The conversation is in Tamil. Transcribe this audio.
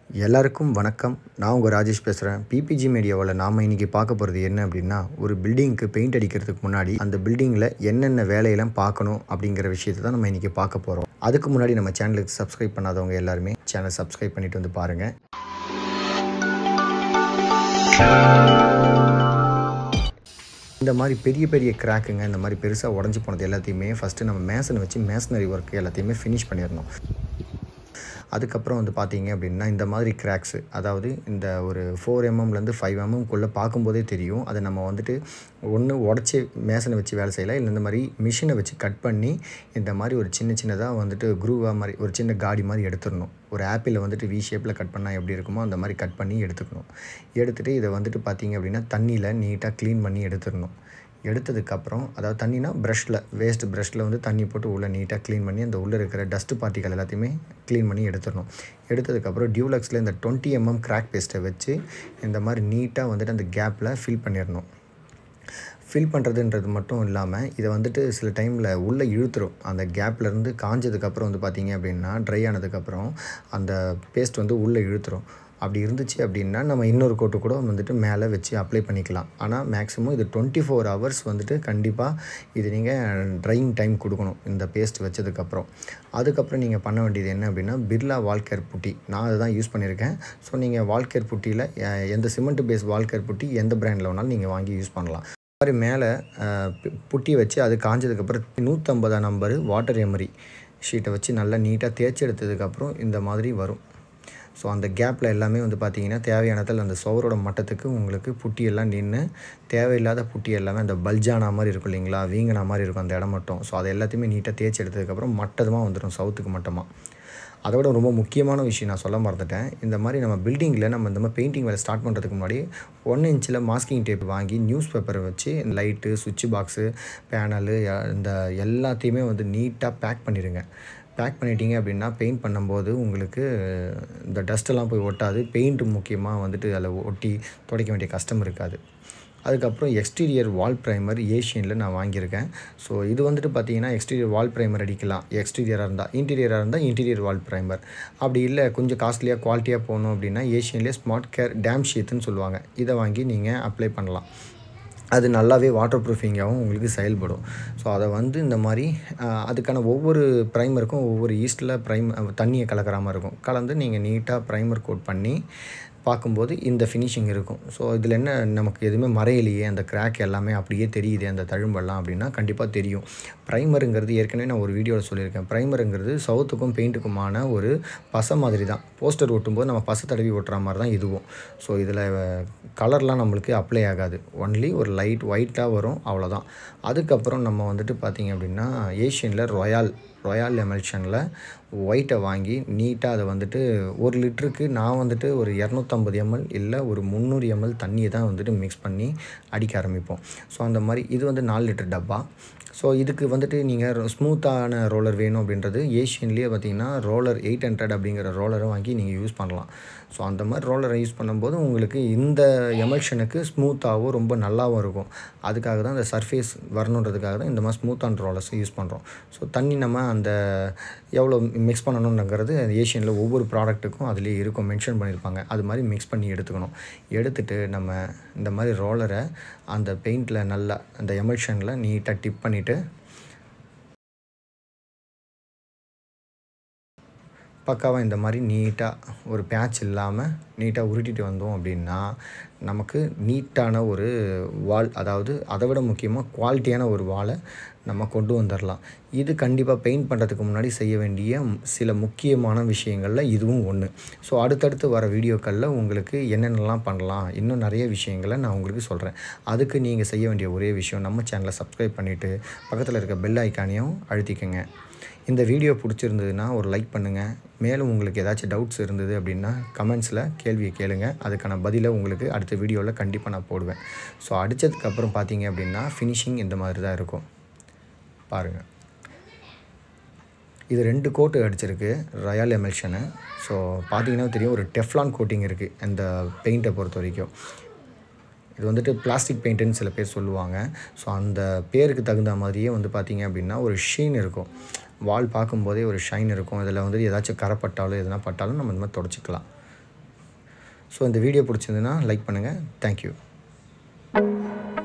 எல்லாருக்கும் வணக்கம் நான் உங்கள் ராஜேஷ் பேசுகிறேன் பிபிஜி மீடியாவில் நாம் இன்றைக்கி பார்க்க போகிறது என்ன அப்படின்னா ஒரு பில்டிங்க்கு பெயிண்ட் அடிக்கிறதுக்கு முன்னாடி அந்த பில்டிங்கில் என்னென்ன வேலையெல்லாம் பார்க்கணும் அப்படிங்கிற விஷயத்தை தான் நம்ம இன்றைக்கி பார்க்க போகிறோம் அதுக்கு முன்னாடி நம்ம சேனலுக்கு சப்ஸ்கிரைப் பண்ணாதவங்க எல்லாருமே சேனல் சப்ஸ்கிரைப் பண்ணிட்டு வந்து பாருங்கள் இந்த மாதிரி பெரிய பெரிய கிராக்குங்க இந்த மாதிரி பெருசாக உடஞ்சி போனது எல்லாத்தையுமே ஃபஸ்ட்டு நம்ம மேசனை வச்சு மேசனரி ஒர்க் எல்லாத்தையுமே ஃபினிஷ் பண்ணிடணும் அதுக்கப்புறம் வந்து பார்த்தீங்க அப்படின்னா இந்த மாதிரி கிராக்ஸு அதாவது இந்த ஒரு ஃபோர் எம்எம்லேருந்து ஃபைவ் எம்எம்குள்ளே பார்க்கும்போதே தெரியும் அதை நம்ம வந்துட்டு ஒன்று உடச்சி மேசனை வச்சு வேலை செய்யலாம் இல்லை இந்த மாதிரி மிஷினை வச்சு கட் பண்ணி இந்த மாதிரி ஒரு சின்ன சின்னதாக வந்துட்டு குரூவாக மாதிரி ஒரு சின்ன காடி மாதிரி எடுத்துடணும் ஒரு ஆப்பிளில் வந்துட்டு வி ஷேப்பில் கட் பண்ணால் எப்படி இருக்குமோ அந்த மாதிரி கட் பண்ணி எடுத்துக்கணும் எடுத்துகிட்டு இதை வந்துட்டு பார்த்தீங்க அப்படின்னா தண்ணியில் நீட்டாக க்ளீன் பண்ணி எடுத்துடணும் எடுத்ததுக்கப்புறம் அதாவது தண்ணினா ப்ரஷில் வேஸ்ட் ப்ரஷில் வந்து தண்ணி போட்டு உள்ளே நீட்டாக க்ளீன் பண்ணி அந்த உள்ளே இருக்கிற டஸ்ட்டு பார்ட்டிகள் எல்லாத்தையுமே க்ளீன் பண்ணி எடுத்துடணும் எடுத்ததுக்கப்புறம் டியூலக்ஸில் இந்த டுவெண்ட்டி எம்எம் கிராக் பேஸ்ட்டை வச்சு இந்த மாதிரி நீட்டாக வந்துட்டு அந்த கேப்பில் ஃபில் பண்ணிடணும் ஃபில் பண்ணுறதுன்றது மட்டும் இல்லாமல் இதை வந்துட்டு சில டைமில் உள்ளே இழுத்துரும் அந்த கேப்லேருந்து காஞ்சதுக்கப்புறம் வந்து பார்த்திங்க அப்படின்னா ட்ரை ஆனதுக்கப்புறம் அந்த பேஸ்ட் வந்து உள்ளே இழுத்துரும் அப்படி இருந்துச்சு அப்படின்னா நம்ம இன்னொரு கோட்டு கூட வந்துட்டு மேலே வச்சு அப்ளை பண்ணிக்கலாம் ஆனால் மேக்ஸிமம் இது டுவெண்ட்டி ஃபோர் ஹவர்ஸ் வந்துட்டு கண்டிப்பாக இது நீங்கள் ட்ரையிங் டைம் கொடுக்கணும் இந்த பேஸ்ட் வச்சதுக்கப்புறம் அதுக்கப்புறம் நீங்கள் பண்ண வேண்டியது என்ன அப்படின்னா பிர்லா வால்கேர் புட்டி நான் அதை தான் யூஸ் பண்ணியிருக்கேன் ஸோ நீங்கள் வால்கேர் புட்டியில் எந்த சிமெண்ட் பேஸ் வால்கேர் புட்டி எந்த பிராண்டில் வேணாலும் நீங்கள் வாங்கி யூஸ் பண்ணலாம் மாதிரி மேலே புட்டி வச்சு அது காஞ்சதுக்கப்புறம் நூற்றம்பதாம் நம்பரு வாட்டர் எமரி ஷீட்டை வச்சு நல்லா நீட்டாக தேய்ச்சி எடுத்ததுக்கப்புறம் இந்த மாதிரி வரும் ஸோ அந்த கேப்பில் எல்லாமே வந்து பார்த்திங்கன்னா தேவையானதில் அந்த சுவரோட மட்டத்துக்கு உங்களுக்கு புட்டி எல்லாம் நின்று தேவையில்லாத புட்டி எல்லாமே அந்த பல்ஜானா மாதிரி இருக்கும் இல்லைங்களா வீங்கினா மாதிரி இருக்கும் அந்த இடம் மட்டும் ஸோ அதை எல்லாத்தையுமே நீட்டாக தேய்ச்சி எடுத்ததுக்கப்புறம் மட்டமாக வந்துடும் சவுத்துக்கு மட்டமாக அதை விட ரொம்ப முக்கியமான விஷயம் நான் சொல்ல மறந்துட்டேன் இந்த மாதிரி நம்ம பில்டிங்கில் நம்ம இந்த மாதிரி பெயிண்டிங் வேலை ஸ்டார்ட் பண்ணுறதுக்கு முன்னாடி ஒன் இன்ச்சில் மாஸ்கிங் டேப் வாங்கி நியூஸ் பேப்பரை வச்சு லைட்டு சுவிட்ச் பாக்ஸு பேனலு இந்த எல்லாத்தையுமே வந்து நீட்டாக பேக் பண்ணிடுங்க பேக் பண்ணிட்டீங்க அப்படின்னா பெயிண்ட் பண்ணும்போது உங்களுக்கு இந்த டஸ்ட்டெல்லாம் போய் ஒட்டாது பெயிண்ட் முக்கியமாக வந்துட்டு அதில் ஒட்டி துடைக்க வேண்டிய கஷ்டம் இருக்காது அதுக்கப்புறம் எக்ஸ்டீரியர் வால் ப்ரைமர் ஏஷியனில் நான் வாங்கியிருக்கேன் ஸோ இது வந்துட்டு பார்த்தீங்கன்னா எக்ஸ்டீரியர் வால் ப்ரைமர் அடிக்கலாம் எக்ஸ்டீரியராக இருந்தால் இன்டீரியராக இருந்தால் இன்டீரியர் வால் ப்ரைமர் அப்படி இல்லை கொஞ்சம் காஸ்ட்லியாக குவாலிட்டியாக போகணும் அப்படின்னா ஏஷியன்லேயே ஸ்மார்ட் கேர் டேம் ஷீத்துன்னு சொல்லுவாங்க இதை வாங்கி நீங்கள் அப்ளை பண்ணலாம் அது நல்லாவே வாட்டர் ப்ரூஃபிங்காகவும் உங்களுக்கு செயல்படும் ஸோ அதை வந்து இந்த மாதிரி அதுக்கான ஒவ்வொரு ப்ரைமருக்கும் ஒவ்வொரு ஈஸ்ட்டில் ப்ரைம் தண்ணியை கலக்கிற மாதிரி இருக்கும் கலந்து நீங்கள் நீட்டாக ப்ரைமர் கோட் பண்ணி பார்க்கும்போது இந்த ஃபினிஷிங் இருக்கும் ஸோ இதில் என்ன நமக்கு எதுவுமே மறையலையே அந்த கிராக் எல்லாமே அப்படியே தெரியுது அந்த தழும்பெல்லாம் அப்படின்னா கண்டிப்பாக தெரியும் ப்ரைமருங்கிறது ஏற்கனவே நான் ஒரு வீடியோவில் சொல்லியிருக்கேன் ப்ரைமருங்கிறது சவுத்துக்கும் பெயிண்ட்டுக்குமான ஒரு பசை மாதிரி தான் போஸ்டர் ஒட்டும்போது நம்ம பசை தடவி ஒட்டுற மாதிரி தான் இதுவும் ஸோ இதில் கலர்லாம் நம்மளுக்கு அப்ளை ஆகாது ஒன்லி ஒரு லைட் ஒயிட்டாக வரும் அவ்வளோதான் அதுக்கப்புறம் நம்ம வந்துட்டு பார்த்திங்க அப்படின்னா ஏஷியனில் ரொயால் ரொயால் எமல்ஷனில் ஒயிட்டை வாங்கி நீட்டாக அதை வந்துட்டு ஒரு லிட்டருக்கு நான் வந்துட்டு ஒரு இரநூத்தம்பது எம்எல் இல்லை ஒரு முந்நூறு எம்எல் தண்ணியை தான் வந்துட்டு மிக்ஸ் பண்ணி அடிக்க ஆரம்பிப்போம் ஸோ அந்த மாதிரி இது வந்து நாலு லிட்டர் டப்பா ஸோ இதுக்கு வந்துட்டு நீங்கள் ஸ்மூத்தான ரோலர் வேணும் அப்படின்றது ஏஷியன்லேயே பார்த்தீங்கன்னா ரோலர் எயிட் ஹண்ட்ரட் அப்படிங்கிற ரோலரை வாங்கி நீங்கள் யூஸ் பண்ணலாம் ஸோ அந்த மாதிரி ரோலரை யூஸ் பண்ணும்போது உங்களுக்கு இந்த எமல்ஷனுக்கு ஸ்மூத்தாகவும் ரொம்ப நல்லாவும் இருக்கும் அதுக்காக தான் இந்த சர்ஃபேஸ் வரணுன்றதுக்காக தான் இந்த மாதிரி ஸ்மூத்தான ரோலர்ஸ் யூஸ் பண்ணுறோம் ஸோ தண்ணி நம்ம அந்த எவ்வளோ மிக்ஸ் பண்ணணுங்கிறது ஏஷியனில் ஒவ்வொரு ப்ராடக்ட்டுக்கும் அதுலேயே இருக்கும் மென்ஷன் பண்ணியிருப்பாங்க அது மாதிரி மிக்ஸ் பண்ணி எடுத்துக்கணும் எடுத்துகிட்டு நம்ம இந்த மாதிரி ரோலரை அந்த பெயிண்டில் நல்லா அந்த எமல்ஷனில் நீட்டாக டிப் பண்ணிவிட்டு பக்காவாக இந்த மாதிரி நீட்டாக ஒரு பேட்ச் இல்லாமல் நீட்டாக உருட்டிட்டு வந்தோம் அப்படின்னா நமக்கு நீட்டான ஒரு வால் அதாவது அதை விட முக்கியமாக குவாலிட்டியான ஒரு வாலை நம்ம கொண்டு வந்துடலாம் இது கண்டிப்பாக பெயிண்ட் பண்ணுறதுக்கு முன்னாடி செய்ய வேண்டிய சில முக்கியமான விஷயங்களில் இதுவும் ஒன்று ஸோ அடுத்தடுத்து வர வீடியோக்களில் உங்களுக்கு என்னென்னலாம் பண்ணலாம் இன்னும் நிறைய விஷயங்களை நான் உங்களுக்கு சொல்கிறேன் அதுக்கு நீங்கள் செய்ய வேண்டிய ஒரே விஷயம் நம்ம சேனலை சப்ஸ்கிரைப் பண்ணிவிட்டு பக்கத்தில் இருக்க பெல் ஐக்கானையும் அழுத்திக்கங்க இந்த வீடியோ பிடிச்சிருந்ததுன்னா ஒரு லைக் பண்ணுங்கள் மேலும் உங்களுக்கு ஏதாச்சும் டவுட்ஸ் இருந்தது அப்படின்னா கமெண்ட்ஸில் கேள்வியை கேளுங்க அதுக்கான பதிலை உங்களுக்கு அடுத்த வீடியோவில் கண்டிப்பாக நான் போடுவேன் ஸோ அடித்ததுக்கப்புறம் பார்த்தீங்க அப்படின்னா ஃபினிஷிங் இந்த மாதிரி தான் இருக்கும் பாருங்கள் இது ரெண்டு கோட்டு அடிச்சிருக்கு ரயால் எமெல்ஷனு ஸோ பார்த்தீங்கன்னா தெரியும் ஒரு டெஃப்லான் கோட்டிங் இருக்குது இந்த பெயிண்ட்டை பொறுத்த வரைக்கும் இது வந்துட்டு பிளாஸ்டிக் பெயிண்ட்டுன்னு சில பேர் சொல்லுவாங்க ஸோ அந்த பேருக்கு தகுந்த மாதிரியே வந்து பார்த்திங்க அப்படின்னா ஒரு ஷீன் இருக்கும் வால் பார்க்கும்போதே ஒரு ஷைன் இருக்கும் இதில் வந்துட்டு ஏதாச்சும் கரை பட்டாலும் எதுனா பட்டாலும் நம்ம இந்த மாதிரி தொடச்சிக்கலாம் ஸோ இந்த வீடியோ பிடிச்சிருந்துன்னா லைக் பண்ணுங்கள் தேங்க்யூ